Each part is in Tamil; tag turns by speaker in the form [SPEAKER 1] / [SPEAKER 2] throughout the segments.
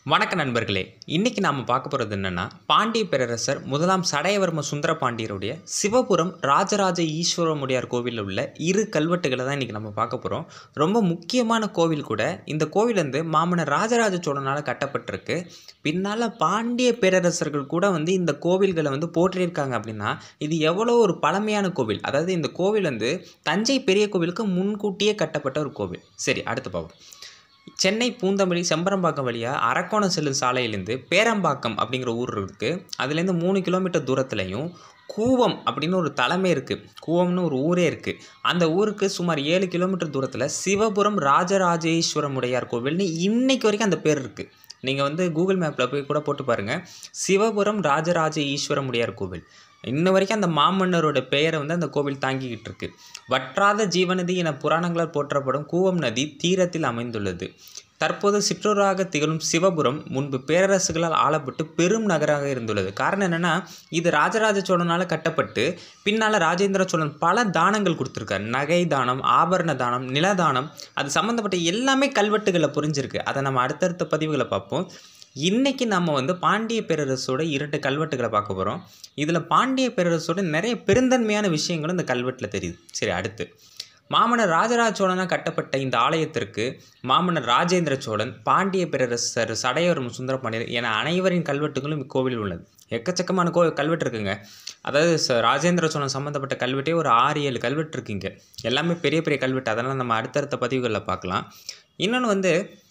[SPEAKER 1] வணக்க நண்பர்களே இன்னைக்கு நாம் பார்க்க போகிறது என்னென்னா பாண்டிய பேரரசர் முதலாம் சடையவர்ம சுந்தர பாண்டியருடைய சிவபுரம் ராஜராஜ ஈஸ்வரமுடையார் கோவிலில் உள்ள இரு கல்வெட்டுகளை தான் இன்றைக்கி நம்ம பார்க்க போகிறோம் ரொம்ப முக்கியமான கோவில் கூட இந்த கோவில் வந்து மாமன்னர் ராஜராஜ சோழனால் கட்டப்பட்டிருக்கு பின்னால் பாண்டிய பேரரசர்கள் கூட வந்து இந்த கோவில்களை வந்து போற்றியிருக்காங்க அப்படின்னா இது எவ்வளோ ஒரு பழமையான கோவில் அதாவது இந்த கோவில் வந்து தஞ்சை பெரிய கோவிலுக்கு முன்கூட்டியே கட்டப்பட்ட ஒரு கோவில் சரி அடுத்து பார்ப்போம் சென்னை பூந்தமல்லி செம்பரம்பாக்கம் வழியாக அரக்கோணம் செல்லும் சாலையிலேருந்து பேரம்பாக்கம் அப்படிங்கிற ஊர் இருக்குது அதுலேருந்து மூணு கிலோமீட்டர் தூரத்துலையும் கூவம் அப்படின்னு ஒரு தலைமை இருக்குது கூவம்னு ஒரு ஊரே இருக்குது அந்த ஊருக்கு சுமார் ஏழு கிலோமீட்டர் தூரத்தில் சிவபுரம் ராஜராஜேஸ்வரம் உடையார் கோவில்னு இன்னைக்கு வரைக்கும் அந்த பேர் இருக்குது நீங்கள் வந்து கூகுள் மேப்பில் போய் கூட போட்டு பாருங்கள் சிவபுரம் ராஜராஜ ஈஸ்வரம் உடையார் கோவில் இன்ன வரைக்கும் அந்த மாமன்னரோட பெயரை வந்து அந்த கோவில் தாங்கிக்கிட்டு இருக்கு வற்றாத ஜீவநதி என புராணங்களால் போற்றப்படும் கூவம் நதி தீரத்தில் அமைந்துள்ளது தற்போது சிற்றூராக திகழும் சிவபுரம் முன்பு பேரரசுகளால் ஆளப்பட்டு பெரும் நகராக இருந்துள்ளது காரணம் என்னென்னா இது ராஜராஜ சோழனால் கட்டப்பட்டு பின்னால் ராஜேந்திர சோழன் பல தானங்கள் கொடுத்துருக்காரு நகை தானம் ஆபரண தானம் நிலதானம் அது சம்மந்தப்பட்ட எல்லாமே கல்வெட்டுகளில் புரிஞ்சிருக்கு அதை நம்ம அடுத்தடுத்த பதிவுகளை பார்ப்போம் இன்றைக்கி நம்ம வந்து பாண்டிய பேரரசோட இரண்டு கல்வெட்டுகளை பார்க்க போகிறோம் இதில் பாண்டிய பேரரசோட நிறைய பெருந்தன்மையான விஷயங்களும் இந்த கல்வெட்டில் தெரியுது சரி அடுத்து மாமன்னர் ராஜராஜ சோழனால் கட்டப்பட்ட இந்த ஆலயத்திற்கு மாமன்னர் ராஜேந்திர சோழன் பாண்டிய பேரரசர் சடையவரம் சுந்தர பாண்டியர் என அனைவரின் கல்வெட்டுகளும் இக்கோவிலில் உள்ளது எக்கச்சக்கமான கோ கல்வெட்டு இருக்குங்க அதாவது ச ராஜேந்திர சோழன் சம்மந்தப்பட்ட கல்வெட்டே ஒரு ஆறு ஏழு கல்வெட்டு இருக்குங்க எல்லாமே பெரிய பெரிய கல்வெட்டு அதெல்லாம் நம்ம அடுத்தடுத்த பதிவுகளில் பார்க்கலாம் இன்னொன்று வந்து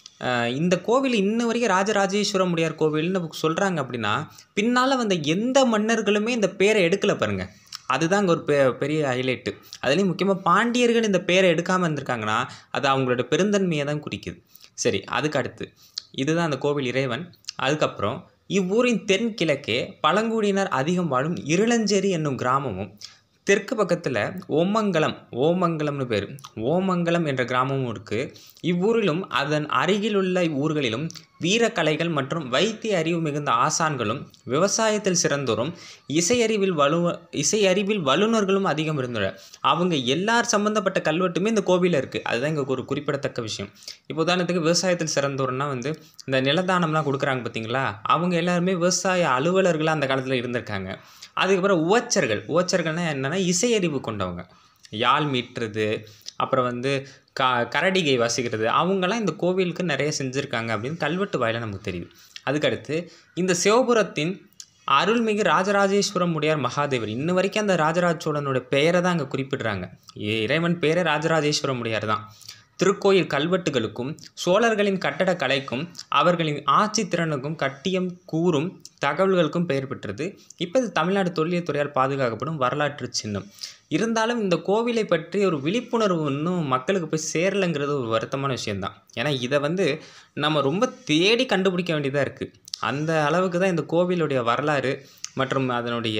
[SPEAKER 1] இந்த கோவில் இன்ன வரைக்கும் ராஜராஜேஸ்வரம் உடையார் கோவில்னு சொல்கிறாங்க அப்படின்னா பின்னால் வந்த எந்த மன்னர்களுமே இந்த பேரை எடுக்கலை பாருங்கள் அதுதான் அங்கே ஒரு பெ பெரிய ஹைலைட்டு அதுலேயும் முக்கியமாக பாண்டியர்கள் இந்த பேரை எடுக்காமல் இருந்திருக்காங்கன்னா அது அவங்களோட பெருந்தன்மையை தான் குறிக்குது சரி அதுக்கு அடுத்து இதுதான் அந்த கோவில் இறைவன் அதுக்கப்புறம் இவ்வூரின் தென்கிழக்கே பழங்குடியினர் அதிகம் வாழும் இருளஞ்சேரி என்னும் கிராமமும் தெற்கு பக்கத்தில் ஓமங்கலம் ஓமங்கலம்னு பேர் ஓமங்கலம் என்ற கிராமமும் இருக்குது இவ்வூரிலும் அதன் அருகிலுள்ள ஊர்களிலும் வீரக்கலைகள் மற்றும் வைத்திய அறிவு மிகுந்த ஆசான்களும் விவசாயத்தில் சிறந்தோரும் இசையறிவில் வலு இசையறிவில் வல்லுநர்களும் அதிகம் இருந்துள்ளனர் அவங்க எல்லார் சம்மந்தப்பட்ட கல்வெட்டுமே இந்த கோவிலில் இருக்குது அதுதான் இங்கே ஒரு குறிப்பிடத்தக்க விஷயம் இப்போ உதாரணத்துக்கு விவசாயத்தில் சிறந்தோர்னா வந்து இந்த நிலதானம்லாம் கொடுக்குறாங்க பார்த்தீங்களா அவங்க எல்லாருமே விவசாய அலுவலர்களாக அந்த காலத்தில் இருந்திருக்காங்க அதுக்கப்புறம் உவச்சர்கள் உவச்சர்கள்னால் என்னென்னா இசையறிவு கொண்டவங்க யாழ் மீட்டுறது அப்புறம் வந்து க கரடிகை வாசிக்கிறது அவங்கெல்லாம் இந்த கோவிலுக்கு நிறைய செஞ்சுருக்காங்க அப்படின்னு கல்வெட்டு வாயிலாக நமக்கு தெரியும் அதுக்கடுத்து இந்த சிவபுரத்தின் அருள்மிகு ராஜராஜேஸ்வரம் உடையார் மகாதேவர் இன்ன வரைக்கும் அந்த ராஜராஜ சோழனோட பெயரை தான் அங்கே குறிப்பிடுறாங்க இறைவன் பெயரே ராஜராஜேஸ்வரம் உடையார் தான் திருக்கோயில் கல்வெட்டுகளுக்கும் சோழர்களின் கட்டடக் கலைக்கும் அவர்களின் ஆட்சி திறனுக்கும் கட்டியம் கூறும் தகவல்களுக்கும் பெயர் பெற்றது இப்போ இது தமிழ்நாடு தொல்லியல் துறையால் பாதுகாக்கப்படும் வரலாற்று சின்னம் இருந்தாலும் இந்த கோவிலை பற்றி ஒரு விழிப்புணர்வு இன்னும் மக்களுக்கு போய் சேரலைங்கிறது ஒரு வருத்தமான விஷயந்தான் ஏன்னா இதை வந்து நம்ம ரொம்ப தேடி கண்டுபிடிக்க வேண்டியதாக இருக்குது அந்த அளவுக்கு தான் இந்த கோவிலுடைய வரலாறு மற்றும் அதனுடைய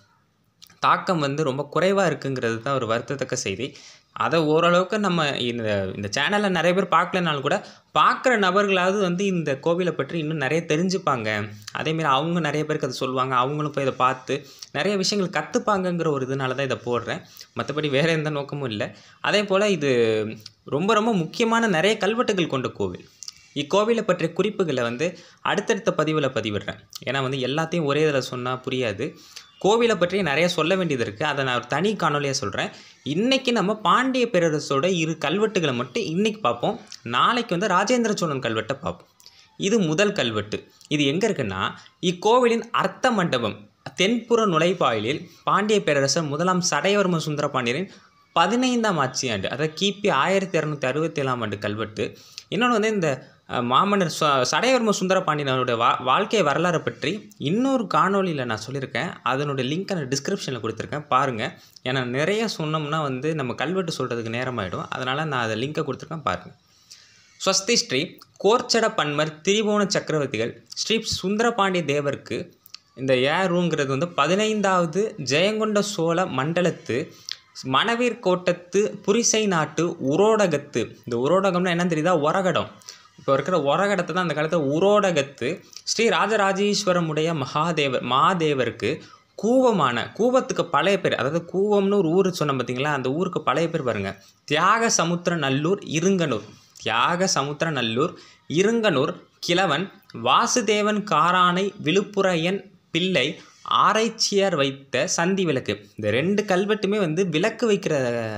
[SPEAKER 1] தாக்கம் வந்து ரொம்ப குறைவாக இருக்குங்கிறது தான் ஒரு வருத்தத்தக்க செய்தி அதை ஓரளவுக்கு நம்ம இந்த இந்த சேனலில் நிறைய பேர் பார்க்கலனாலும் கூட பார்க்குற நபர்களாவது வந்து இந்த கோவிலை பற்றி இன்னும் நிறைய தெரிஞ்சுப்பாங்க அதேமாரி அவங்க நிறைய பேருக்கு அதை சொல்லுவாங்க அவங்களும் போய் இதை பார்த்து நிறைய விஷயங்கள் கற்றுப்பாங்கங்கிற ஒரு இதனால தான் இதை போடுறேன் மற்றபடி வேறு எந்த நோக்கமும் இல்லை அதே போல் இது ரொம்ப ரொம்ப முக்கியமான நிறைய கல்வெட்டுகள் கொண்ட கோவில் இக்கோவிலை பற்றிய குறிப்புகளை வந்து அடுத்தடுத்த பதிவில் பதிவிடுறேன் ஏன்னா வந்து எல்லாத்தையும் ஒரே இதில் சொன்னால் புரியாது கோவிலை பற்றி நிறைய சொல்ல வேண்டியது இருக்குது அதை நான் ஒரு தனி காணொலியாக சொல்கிறேன் இன்றைக்கி நம்ம பாண்டிய பேரரசோட இரு கல்வெட்டுகளை மட்டும் இன்றைக்கி பார்ப்போம் நாளைக்கு வந்து ராஜேந்திர சோழன் கல்வெட்டை பார்ப்போம் இது முதல் கல்வெட்டு இது எங்கே இருக்குன்னா இக்கோவிலின் அர்த்த மண்டபம் தென்புற நுழைவாயிலில் பாண்டிய பேரரசர் முதலாம் சடையவர்ம சுந்தர பாண்டியரின் பதினைந்தாம் ஆட்சி ஆண்டு அதாவது கிபி ஆயிரத்தி இரநூத்தி அறுபத்தி ஏழாம் ஆண்டு கல்வெட்டு இன்னொன்று வந்து இந்த மாமன்னர் சடையவர்ம சுந்தர பாண்டியனோட வா வாழ்க்கை வரலாறை பற்றி இன்னொரு காணொலியில் நான் சொல்லியிருக்கேன் அதனுடைய லிங்க்கை நான் டிஸ்கிரிப்ஷனில் கொடுத்துருக்கேன் பாருங்கள் ஏன்னா நிறைய சொன்னோம்னா வந்து நம்ம கல்வெட்டு சொல்கிறதுக்கு நேரமாயிடும் அதனால் நான் அதை லிங்க்கை கொடுத்துருக்கேன் பாருங்கள் ஸ்வஸ்தி ஸ்ரீ கோர்ச்சட பன்மர் திரிபுவன சக்கரவர்த்திகள் ஸ்ரீ சுந்தரபாண்டிய தேவருக்கு இந்த ஏருங்கிறது வந்து பதினைந்தாவது ஜெயங்கொண்ட சோழ மண்டலத்து மணவீர் கோட்டத்து புரிசை நாட்டு உரோடகத்து இந்த உரோடகம்னா என்னன்னு தெரியுதா ஒரகடம் இப்போ இருக்கிற ஒரகடத்தை தான் அந்த காலத்தில் உரோடகத்து ஸ்ரீ ராஜராஜேஸ்வரமுடைய மகாதேவர் மகாதேவருக்கு கூவமான கூவத்துக்கு பழைய பேர் அதாவது கூவம்னு ஒரு ஊர் சொன்னோம் பார்த்தீங்களா அந்த ஊருக்கு பழைய பேர் பாருங்கள் தியாக சமுத்திர நல்லூர் இருங்கனூர் தியாக சமுத்திரநல்லூர் இருங்கனூர் கிழவன் வாசுதேவன் காரானை விழுப்புரையன் பிள்ளை ஆராய்ச்சியார் வைத்த சந்தி விளக்கு இந்த ரெண்டு கல்வெட்டுமே வந்து விளக்கு வைக்கிற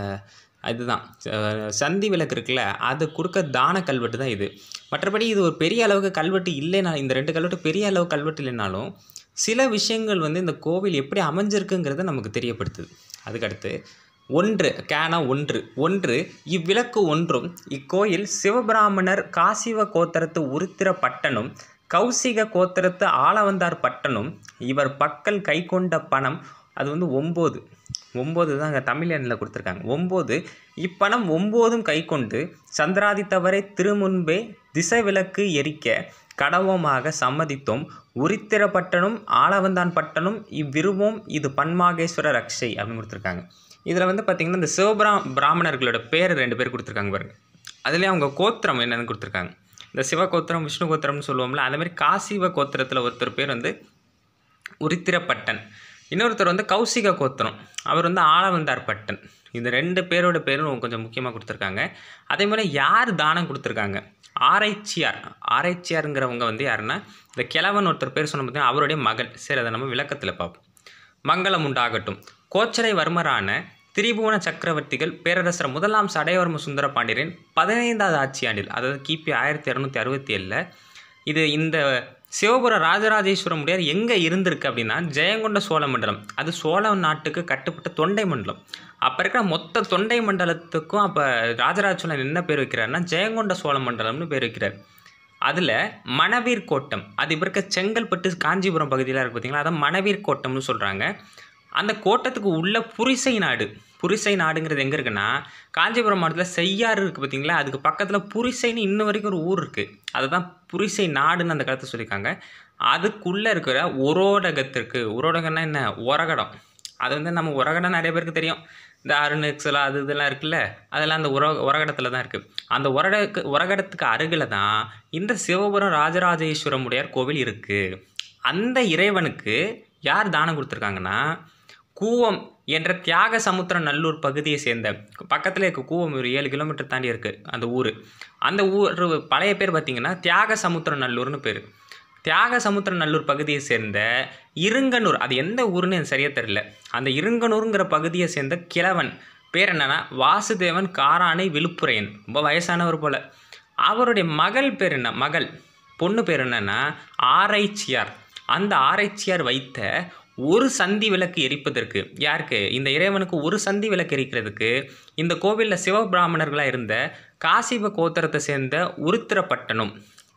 [SPEAKER 1] இதுதான் அஹ் சந்தி விளக்கு இருக்குல்ல அது கொடுக்க தான கல்வெட்டு தான் இது மற்றபடி இது ஒரு பெரிய அளவுக்கு கல்வெட்டு இல்லைனா இந்த ரெண்டு கல்வெட்டு பெரிய அளவு கல்வெட்டு இல்லைனாலும் சில விஷயங்கள் வந்து இந்த கோவில் எப்படி அமைஞ்சிருக்குங்கிறத நமக்கு தெரியப்படுத்துது அதுக்கடுத்து ஒன்று கேனா ஒன்று ஒன்று இவ்விளக்கு ஒன்றும் இக்கோயில் சிவபிராமணர் காசிவ கோத்திரத்து உருத்திர பட்டனும் கௌசிக கோத்திரத்து ஆளவந்தார் பட்டனும் இவர் பக்கல் கை கொண்ட பணம் அது வந்து ஒம்பது ஒம்பது தான் அங்கே தமிழ் எண்ணில் கொடுத்துருக்காங்க ஒம்பது இப்பணம் ஒம்போதும் கை கொண்டு சந்திராதித்தவரை திருமுன்பே திசை விளக்கு எரிக்க கடவோமாக சம்மதித்தோம் உரித்திர பட்டனும் ஆளவந்தான் பட்டனும் இவ்விருவோம் இது பன்மாகேஸ்வர ரக்ஷை அப்படின்னு கொடுத்துருக்காங்க இதில் வந்து பார்த்திங்கன்னா இந்த சிவபிரா பிராமணர்களோட பேர் ரெண்டு பேர் கொடுத்துருக்காங்க பாருங்க அதுலேயே அவங்க கோத்திரம் என்னென்னு கொடுத்துருக்காங்க இந்த சிவ கோத்திரம் விஷ்ணு கோத்திரம்னு சொல்லுவோம்ல அதே மாதிரி காசிவ கோத்திரத்தில் ஒருத்தர் பேர் வந்து உரித்திரப்பட்டன் இன்னொருத்தர் வந்து கௌசிக கோத்திரம் அவர் வந்து ஆளவந்தார் பட்டன் இந்த ரெண்டு பேரோட பேரும் கொஞ்சம் முக்கியமாக கொடுத்துருக்காங்க அதே மாதிரி யார் தானம் கொடுத்துருக்காங்க ஆராய்ச்சியார் ஆராய்ச்சியாருங்கிறவங்க வந்து யாருன்னா இந்த கிழவன் ஒருத்தர் பேர் சொன்ன பார்த்தீங்கன்னா அவருடைய மகள் சரி அதை நம்ம விளக்கத்தில் பார்ப்போம் மங்களம் உண்டாகட்டும் கோச்சரை வர்மரான திரிபுவன சக்கரவர்த்திகள் பேரரசர் முதலாம் சடையவர்ம சுந்தர பாண்டியரின் பதினைந்தாவது ஆட்சியாண்டில் அதாவது கிபி ஆயிரத்தி இரநூத்தி அறுபத்தி ஏழில் இது இந்த சிவபுர ராஜராஜேஸ்வரம் முடியார் எங்கே இருந்திருக்கு அப்படின்னா ஜெயங்கொண்ட சோழ மண்டலம் அது சோழ நாட்டுக்கு கட்டுப்பட்ட தொண்டை மண்டலம் அப்போ இருக்கிற மொத்த தொண்டை மண்டலத்துக்கும் அப்போ ராஜராஜ சோழன் என்ன பேர் வைக்கிறாருன்னா ஜெயங்கொண்ட சோழ மண்டலம்னு பேர் வைக்கிறார் அதில் மணவீர் கோட்டம் அது இப்போ இருக்க செங்கல்பட்டு காஞ்சிபுரம் பகுதியில் இருக்கு பார்த்தீங்களா அதை மணவீர் கோட்டம்னு சொல்கிறாங்க அந்த கோட்டத்துக்கு உள்ள புரிசை நாடு புரிசை நாடுங்கிறது எங்கே இருக்குன்னா காஞ்சிபுரம் மாவட்டத்தில் செய்யாறு இருக்குது பார்த்தீங்களா அதுக்கு பக்கத்தில் புரிசைன்னு இன்ன வரைக்கும் ஒரு ஊர் இருக்குது அதை தான் புரிசை நாடுன்னு அந்த காலத்தில் சொல்லியிருக்காங்க அதுக்குள்ளே இருக்கிற உரோடகத்திற்கு உரோடகம்னா என்ன உரகடம் அது வந்து நம்ம உரகடம் நிறைய பேருக்கு தெரியும் இந்த அருணெக்ஸலா அது இதெல்லாம் இருக்குல்ல அதெல்லாம் அந்த உர உரகடத்தில் தான் இருக்குது அந்த உரடக்கு உரகடத்துக்கு அருகில் தான் இந்த சிவபுரம் ராஜராஜேஸ்வரம் உடையார் கோவில் இருக்குது அந்த இறைவனுக்கு யார் தானம் கொடுத்துருக்காங்கன்னா கூவம் என்ற தியாக சமுத்திர நல்லூர் பகுதியை சேர்ந்த பக்கத்தில் இருக்க கூவம் ஒரு ஏழு கிலோமீட்டர் தாண்டி இருக்குது அந்த ஊர் அந்த ஊர் பழைய பேர் பார்த்திங்கன்னா தியாக சமுத்திர நல்லூர்னு பேர் தியாக சமுத்திர நல்லூர் பகுதியை சேர்ந்த இருங்கனூர் அது எந்த ஊருன்னு எனக்கு சரியாக தெரில அந்த இருங்கனூருங்கிற பகுதியை சேர்ந்த கிழவன் பேர் என்னன்னா வாசுதேவன் காரானை விழுப்புரையன் ரொம்ப வயசானவர் போல் அவருடைய மகள் பேர் என்ன மகள் பொண்ணு பேர் என்னன்னா ஆராய்ச்சியார் அந்த ஆராய்ச்சியார் வைத்த ஒரு சந்தி விளக்கு எரிப்பதற்கு யாருக்கு இந்த இறைவனுக்கு ஒரு சந்தி விளக்கு எரிக்கிறதுக்கு இந்த கோவிலில் சிவபிராமணர்களாக இருந்த காசிப கோத்திரத்தை சேர்ந்த உருத்திரப்பட்டனும்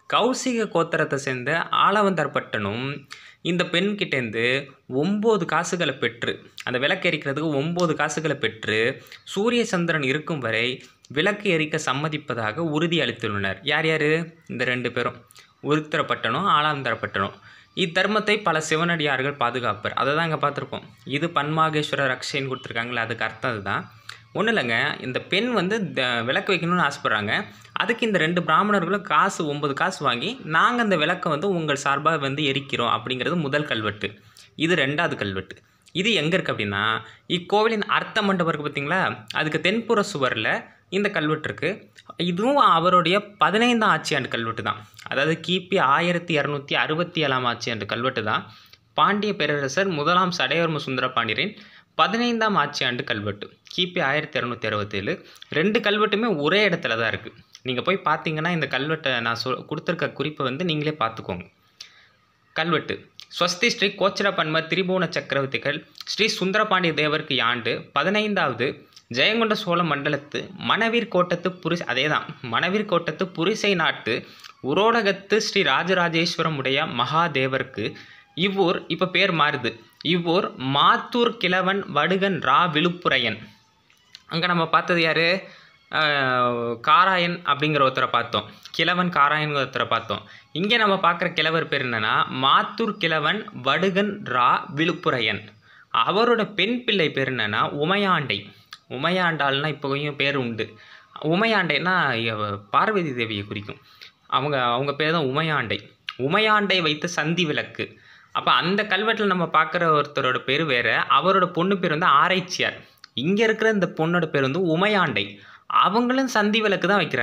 [SPEAKER 1] கௌசிக கோத்திரத்தை சேர்ந்த ஆளவந்தார் பட்டனும் இந்த பெண்கிட்டேருந்து ஒம்பது காசுகளை பெற்று அந்த விளக்கு எரிக்கிறதுக்கு ஒம்பது காசுகளை பெற்று சூரிய சந்திரன் இருக்கும் வரை விளக்கு எரிக்க சம்மதிப்பதாக உறுதி அளித்துள்ளனர் யார் யார் இந்த ரெண்டு பேரும் உருத்திரப்பட்டனும் ஆளாந்தரப்பட்டனும் இத்தர்மத்தை பல சிவனடியார்கள் பாதுகாப்பர் அதை தான் இங்கே பார்த்துருக்கோம் இது பன்மாகேஸ்வர ரக்ஷைன்னு கொடுத்துருக்காங்களே அதுக்கு அர்த்தம் அதுதான் ஒன்றும் இல்லைங்க இந்த பெண் வந்து த- விளக்கு வைக்கணும்னு ஆசைப்பட்றாங்க அதுக்கு இந்த ரெண்டு பிராமணர்களும் காசு ஒன்பது காசு வாங்கி நாங்கள் அந்த விளக்கை வந்து உங்கள் சார்பாக வந்து எரிக்கிறோம் அப்படிங்கிறது முதல் கல்வெட்டு இது ரெண்டாவது கல்வெட்டு இது எங்கே இருக்குது அப்படின்னா இக்கோவிலின் அர்த்த மண்டபம் இருக்குது பார்த்தீங்களா அதுக்கு தென்புற சுவரில் இந்த கல்வெட்டு இருக்குது இதுவும் அவருடைய பதினைந்தாம் ஆட்சியாண்டு கல்வெட்டு தான் அதாவது கிபி ஆயிரத்தி இரநூத்தி அறுபத்தி ஏழாம் ஆட்சியாண்டு கல்வெட்டு தான் பாண்டிய பேரரசர் முதலாம் சடையவர்ம சுந்தர பாண்டியரின் பதினைந்தாம் ஆட்சியாண்டு கல்வெட்டு கிபி ஆயிரத்தி இரநூத்தி அறுபத்தேழு ரெண்டு கல்வெட்டுமே ஒரே இடத்துல தான் இருக்குது நீங்கள் போய் பார்த்தீங்கன்னா இந்த கல்வெட்டை நான் சொ கொடுத்துருக்க குறிப்பை வந்து நீங்களே பார்த்துக்கோங்க கல்வெட்டு ஸ்வஸ்தி ஸ்ரீ கோச்சரபன்ம திரிபுவன சக்கரவர்த்திகள் ஸ்ரீ சுந்தரபாண்டிய தேவருக்கு யாண்டு பதினைந்தாவது ஜெயங்கொண்ட சோழ மண்டலத்து மணவீர் கோட்டத்து புரிசை அதே தான் மணவீர் கோட்டத்து புரிசை நாட்டு உரோடகத்து ஸ்ரீ ராஜராஜேஸ்வரம் உடைய மகாதேவருக்கு இவ்வூர் இப்போ பேர் மாறுது இவ்வூர் மாத்தூர் கிழவன் வடுகன் ரா விழுப்புரையன் அங்கே நம்ம பார்த்தது யார் காராயன் அப்படிங்கிற ஒருத்தரை பார்த்தோம் கிழவன் காராயன் ஒருத்தரை பார்த்தோம் இங்கே நம்ம பார்க்குற கிழவர் பேர் என்னன்னா மாத்தூர் கிழவன் வடுகன் ரா விழுப்புரையன் அவரோட பெண் பிள்ளை பேர் என்னன்னா உமையாண்டை உமையாண்டாள்னா இப்போயும் பேர் உண்டு உமையாண்டைன்னா இவ- பார்வதி தேவியை குறிக்கும் அவங்க அவங்க பேர் தான் உமையாண்டை உமையாண்டை வைத்த சந்தி விளக்கு அப்போ அந்த கல்வெட்டில் நம்ம பார்க்குற ஒருத்தரோட பேர் வேற அவரோட பொண்ணு பேர் வந்து ஆராய்ச்சியார் இங்கே இருக்கிற இந்த பொண்ணோட பேர் வந்து உமையாண்டை அவங்களும் சந்தி விளக்கு தான் வைக்கிறாங்க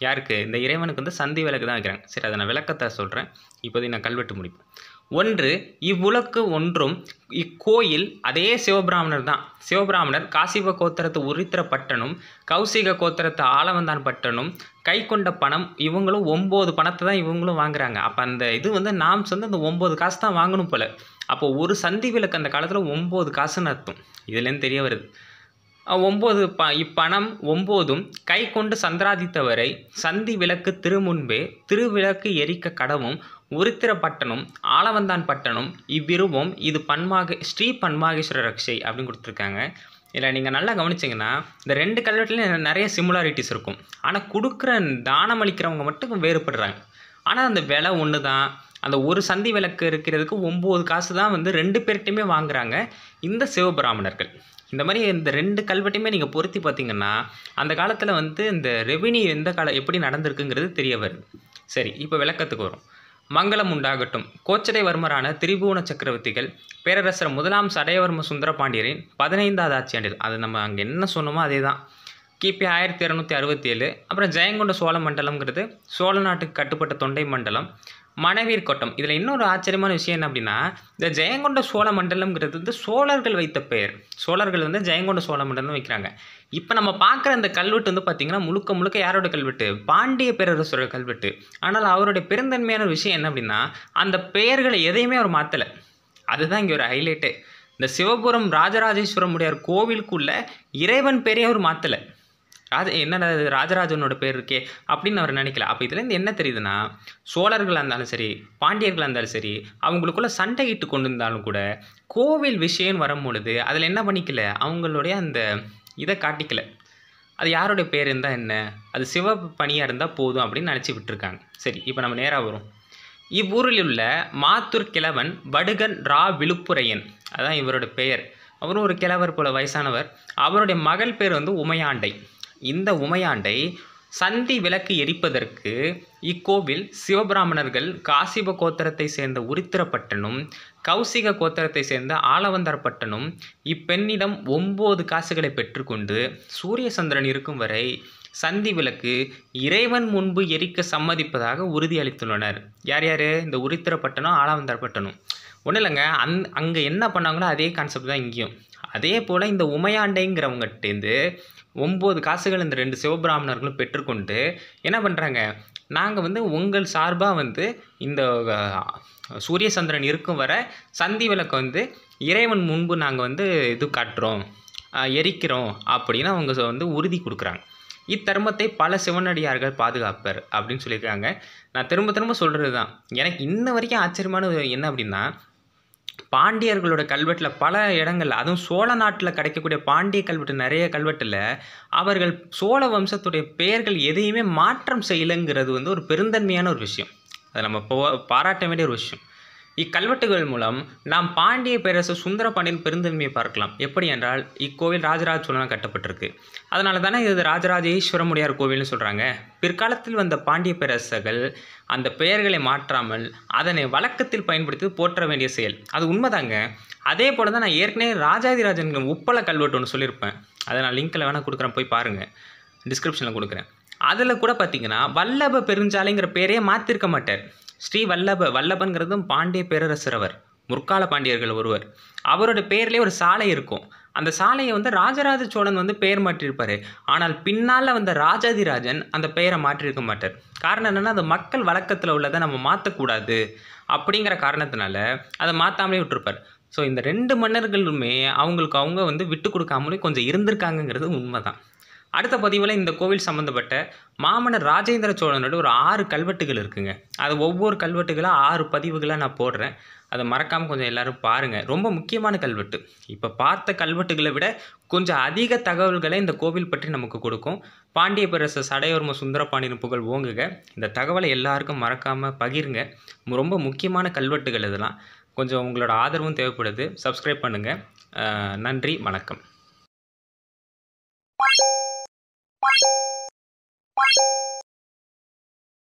[SPEAKER 1] யாருக்கு இந்த இறைவனுக்கு வந்து சந்தி விளக்கு தான் வைக்கிறாங்க சரி அதை நான் விளக்கத்தை சொல்கிறேன் இப்போதைக்கு நான் கல்வெட்டு முடிப்பேன் ஒன்று இவ்வுலக்கு ஒன்றும் இக்கோயில் அதே சிவபிராமணர் தான் சிவபிராமணர் காசிப கோத்திரத்து உரித்திர பட்டனும் கௌசிக கோத்திரத்து ஆலவந்தான் பட்டனும் கை கொண்ட பணம் இவங்களும் ஒம்பது பணத்தை தான் இவங்களும் வாங்குறாங்க அப்போ அந்த இது வந்து நாம் வந்து அந்த ஒம்பது காசு தான் வாங்கணும் போல் அப்போ ஒரு சந்தி விளக்கு அந்த காலத்தில் ஒம்பது காசுன்னு அர்த்தம் இதுலேருந்து தெரிய வருது அஹ் ஒம்பது ப இப்பணம் ஒம்போதும் கை கொண்டு சந்திராதித்தவரை சந்தி விளக்கு திருமுன்பே திருவிளக்கு எரிக்க கடவும் உருத்திர பட்டனும் ஆலவந்தான் பட்டனும் இவ்விருவும் இது பன்மாக ஸ்ரீ பன்மாகேஸ்வர ரக்ஷை அப்படின்னு கொடுத்துருக்காங்க இதில் நீங்கள் நல்லா கவனிச்சிங்கன்னா இந்த ரெண்டு கல்வெட்டுலையும் நிறைய சிமிலாரிட்டிஸ் இருக்கும் ஆனால் கொடுக்குற தானம் அளிக்கிறவங்க மட்டும் வேறுபடுறாங்க ஆனால் அந்த விலை ஒன்று தான் அந்த ஒரு சந்தி விளக்கு இருக்கிறதுக்கு ஒம்பது காசு தான் வந்து ரெண்டு பேர்கிட்டையுமே வாங்குறாங்க இந்த சிவபிராமணர்கள் இந்த மாதிரி இந்த ரெண்டு கல்வெட்டையுமே நீங்கள் பொருத்தி பார்த்தீங்கன்னா அந்த காலத்தில் வந்து இந்த ரெவென்யூ எந்த கால எப்படி நடந்திருக்குங்கிறது தெரிய வருது சரி இப்போ விளக்கத்துக்கு வரும் மங்களம் உண்டாகட்டும் கோச்சடைவர்மரான திரிபுவன சக்கரவர்த்திகள் பேரரசர் முதலாம் சடையவர்ம சுந்தர பாண்டியரின் பதினைந்தாவது ஆட்சியாண்டில் அது நம்ம அங்கே என்ன சொன்னோமோ அதே தான் கிபி ஆயிரத்தி இரநூத்தி அறுபத்தி ஏழு அப்புறம் ஜெயங்கொண்ட சோழ மண்டலம்ங்கிறது சோழ நாட்டுக்கு கட்டுப்பட்ட தொண்டை மண்டலம் மணவீர் கோட்டம் இதில் இன்னொரு ஆச்சரியமான விஷயம் என்ன அப்படின்னா இந்த ஜெயங்கொண்ட சோழ மண்டலம்ங்கிறது வந்து சோழர்கள் வைத்த பெயர் சோழர்கள் வந்து ஜெயங்கொண்ட சோழ மண்டலம் வைக்கிறாங்க இப்போ நம்ம பார்க்குற அந்த கல்வெட்டு வந்து பார்த்திங்கன்னா முழுக்க முழுக்க யாரோட கல்வெட்டு பாண்டிய பேரரசரோட கல்வெட்டு ஆனால் அவருடைய பெருந்தன்மையான ஒரு விஷயம் என்ன அப்படின்னா அந்த பெயர்களை எதையுமே அவர் மாற்றலை அதுதான் இங்கே ஒரு ஹைலைட்டே இந்த சிவபுரம் ராஜராஜேஸ்வரம் உடையார் கோவிலுக்குள்ள இறைவன் பேரே அவர் மாற்றலை ராஜ என்னடா இது ராஜராஜனோட பேர் இருக்கே அப்படின்னு அவர் நினைக்கல அப்போ இதுலேருந்து என்ன தெரியுதுன்னா சோழர்களாக இருந்தாலும் சரி பாண்டியர்களாக இருந்தாலும் சரி அவங்களுக்குள்ள சண்டையிட்டு கொண்டு இருந்தாலும் கூட கோவில் விஷயம் வரும் பொழுது அதில் என்ன பண்ணிக்கல அவங்களுடைய அந்த இதை காட்டிக்கல அது யாருடைய பேர் இருந்தால் என்ன அது சிவ பணியாக இருந்தால் போதும் அப்படின்னு நினச்சி விட்டுருக்காங்க சரி இப்போ நம்ம நேராக வரும் இவ்வூரில் உள்ள மாத்தூர் கிழவன் வடுகன் ரா விழுப்புரையன் அதான் இவரோட பெயர் அவரும் ஒரு கிழவர் போல வயசானவர் அவருடைய மகள் பேர் வந்து உமையாண்டை இந்த உமையாண்டை சந்தி விளக்கு எரிப்பதற்கு இக்கோவில் சிவபிராமணர்கள் காசிப கோத்திரத்தை சேர்ந்த உரித்திரப்பட்டனும் கௌசிக கோத்திரத்தை சேர்ந்த ஆலவந்தார்பட்டனும் இப்பெண்ணிடம் ஒம்பது காசுகளை பெற்றுக்கொண்டு சூரிய சந்திரன் இருக்கும் வரை சந்தி விளக்கு இறைவன் முன்பு எரிக்க சம்மதிப்பதாக உறுதியளித்துள்ளனர் யார் யார் இந்த உரித்திரப்பட்டனும் ஆலவந்தார்பட்டனும் ஒன்றும் இல்லைங்க அந் அங்கே என்ன பண்ணாங்களோ அதே கான்செப்ட் தான் இங்கேயும் அதே போல் இந்த உமையாண்டைங்கிறவங்ககிட்டேருந்து ஒம்பது காசுகள் இந்த ரெண்டு சிவபிராமணர்களும் பெற்றுக்கொண்டு என்ன பண்ணுறாங்க நாங்கள் வந்து உங்கள் சார்பாக வந்து இந்த அஹ், சூரிய சந்திரன் இருக்கும் வரை சந்தி விளக்கை வந்து இறைவன் முன்பு நாங்கள் வந்து இது காட்டுறோம் அஹ், எரிக்கிறோம் அப்படின்னு அவங்க சொ- வந்து உறுதி கொடுக்குறாங்க இத்தருமத்தை பல சிவனடியார்கள் பாதுகாப்பர் அப்படின்னு சொல்லியிருக்காங்க நான் திரும்ப திரும்ப சொல்கிறது தான் எனக்கு இன்ன வரைக்கும் ஆச்சரியமானது என்ன அப்படின்னா பாண்டியர்களோட கல்வெட்டில் பல இடங்கள்ல அதுவும் சோழ நாட்டில் கிடைக்கக்கூடிய பாண்டிய கல்வெட்டு நிறைய கல்வெட்டில் அவர்கள் சோழ வம்சத்துடைய பெயர்கள் எதையுமே மாற்றம் செய்யலைங்கிறது வந்து ஒரு பெருந்தன்மையான ஒரு விஷயம் அதை நம்ம போ பாராட்ட வேண்டிய ஒரு விஷயம் இக்கல்வெட்டுகள் மூலம் நாம் பாண்டிய பேரரசு சுந்தரபாண்டியன் பெருந்தன்மையை பார்க்கலாம் எப்படி என்றால் இக்கோவில் ராஜராஜ சோழனால் கட்டப்பட்டிருக்கு அதனால தானே இது ராஜராஜேஸ்வரமுடையார் கோவில்னு சொல்கிறாங்க பிற்காலத்தில் வந்த பாண்டிய பேரரசர்கள் அந்த பெயர்களை மாற்றாமல் அதனை வழக்கத்தில் பயன்படுத்தி போற்ற வேண்டிய செயல் அது உண்மைதாங்க அதே போல தான் நான் ஏற்கனவே ராஜாதிராஜன் உப்பள கல்வெட்டு ஒன்று சொல்லியிருப்பேன் அதை நான் லிங்க்கில் வேணால் கொடுக்குறேன் போய் பாருங்கள் டிஸ்கிரிப்ஷனில் கொடுக்குறேன் அதில் கூட பார்த்தீங்கன்னா வல்லப பெருஞ்சாலைங்கிற பேரையே மாற்றிருக்க மாட்டார் ஸ்ரீ வல்லப வல்லபன்கிறதும் பாண்டிய பேரரசர் அவர் முற்கால பாண்டியர்கள் ஒருவர் அவரோட பேர்லேயே ஒரு சாலை இருக்கும் அந்த சாலையை வந்து ராஜராஜ சோழன் வந்து பெயர் மாற்றியிருப்பார் ஆனால் பின்னால் வந்த ராஜாதிராஜன் அந்த பெயரை மாற்றியிருக்க மாட்டார் காரணம் என்னென்னா அது மக்கள் வழக்கத்தில் உள்ளதை நம்ம மாற்றக்கூடாது அப்படிங்கிற காரணத்தினால அதை மாற்றாமலே விட்டுருப்பார் ஸோ இந்த ரெண்டு மன்னர்களுமே அவங்களுக்கு அவங்க வந்து விட்டு கொடுக்காமலே கொஞ்சம் இருந்திருக்காங்கங்கிறது உண்மைதான் அடுத்த பதிவில் இந்த கோவில் சம்மந்தப்பட்ட மாமன்னர் ராஜேந்திர சோழனோட ஒரு ஆறு கல்வெட்டுகள் இருக்குங்க அது ஒவ்வொரு கல்வெட்டுகளாக ஆறு பதிவுகளாக நான் போடுறேன் அதை மறக்காமல் கொஞ்சம் எல்லாரும் பாருங்கள் ரொம்ப முக்கியமான கல்வெட்டு இப்போ பார்த்த கல்வெட்டுகளை விட கொஞ்சம் அதிக தகவல்களை இந்த கோவில் பற்றி நமக்கு கொடுக்கும் பாண்டிய பேரரசர் சடையவர்ம சுந்தரபாண்டியன் புகழ் ஓங்குக இந்த தகவலை எல்லாருக்கும் மறக்காமல் பகிருங்க மு- ரொம்ப முக்கியமான கல்வெட்டுகள் இதெல்லாம் கொஞ்சம் உங்களோட ஆதரவும் தேவைப்படுது சப்ஸ்கிரைப் பண்ணுங்கள் நன்றி வணக்கம்